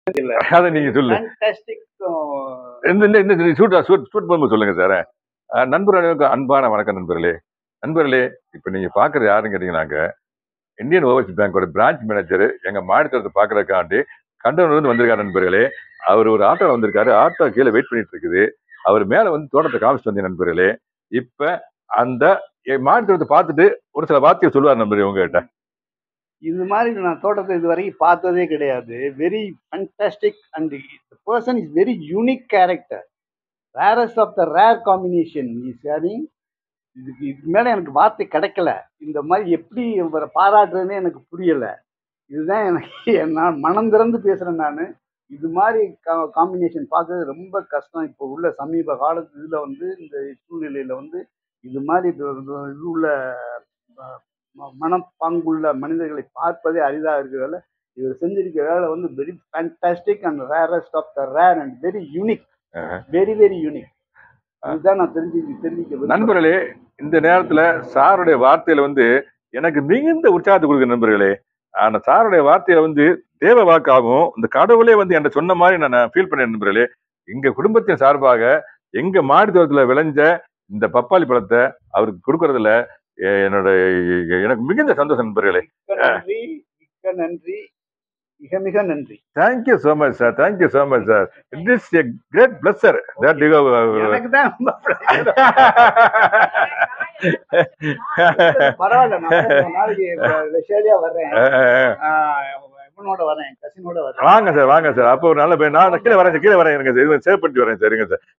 அதை நீங்க சொல்லு ஃபேண்டாஸ்டிக் இந்த இந்த இந்த ஷூட் ஷூட் ஷூட் பண்ணும்போது சொல்லுங்க சார் நண்பர் அனைவருக்கும் அன்பான வணக்கம் நண்பர்களே நண்பர்களே இப்போ நீங்க பாக்குறது யாருன்னு கேட்டீங்கன்னாக்க இந்தியன் ஓவர்சீஸ் பேங்கோட பிரான்ச் மேனேஜர் எங்க மாநிலத்தை பாக்குறதுக்காண்டி கண்டவன் வந்து வந்திருக்காரு நண்பர்களே அவர் ஒரு ஆட்டோ வந்திருக்காரு ஆட்டோ கீழே வெயிட் பண்ணிட்டு இருக்குது அவர் மேல வந்து தோட்டத்தை காமிச்சிட்டு வந்தேன் நண்பர்களே இப்ப அந்த மாநிலத்தை பார்த்துட்டு ஒரு சில வார்த்தையை சொல்லுவார் நண்பர்களே உங்ககிட்ட இது மாதிரி நான் தோட்டத்தை இது வரைக்கும் பார்த்ததே கிடையாது very fantastic and person is very unique character rarest of the rare combination is having இதுக்கு இதுக்கு மேலே எனக்கு வார்த்தை கிடைக்கல இந்த மாதிரி எப்படி இவரை பாராட்டுறதுன்னு எனக்கு புரியல இதுதான் எனக்கு நான் மனம் திறந்து பேசுகிறேன் நான் இது மாதிரி காம்பினேஷன் பார்க்கறது ரொம்ப கஷ்டம் இப்போ உள்ள சமீப காலத்து இதில் வந்து இந்த சூழ்நிலையில் வந்து இது மாதிரி இது இது உள்ள அஹ், ம- மனப்பாங்குள்ள மனிதர்களை பார்ப்பதே அரிதாக இருக்கிறதால இவர் செஞ்சிருக்கிற வேலை வந்து very fantastic and rarest of the rare and very unique very very unique இதுதான் நான் தெரிஞ்சு தெரிஞ்சுக்க விரும்புறேன். நண்பர்களே இந்த நேரத்துல சாருடைய வார்த்தையில வந்து எனக்கு மிகுந்த உற்சாகத்தை கொடுக்குற நண்பர்களே அந்த சாருடைய வார்த்தையில வந்து தேவ வாக்காகும் இந்த கடவுளே வந்து என்கிட்ட சொன்ன மாதிரி நான் ஃபீல் பண்ணேன் நண்பர்களே எங்க குடும்பத்தின் சார்பாக எங்க மாடி தோட்டத்துல விளைஞ்ச இந்த பப்பாளி பழத்தை அவருக்கு கொடுக்கறதுல எ- என்னோட எ- எனக்கு மிகுந்த சந்தோஷம் நண்பர்களே மிக்க நன்றி மிக்க நன்றி மிக மிக நன்றி thank you so much sir thank you so much sir it is a great pleasure that you எனக்கு தான் ரொம்ப பிரச்சனை. பரவாயில்ல நான் ஒரு நாளைக்கு ரஷ்யாலியா வர்றேன் ஆஹ் இவனோட வரேன் கசினோட வரேன் வாங்க சார் வாங்க சார் அப்போ ஒரு நல்ல பையன் நான் கீழே வரேன் சார், கீழே வரேன் இருங்க சார் இது சேவ் பண்ணிட்டு வரேன் சார் இருங்க சார்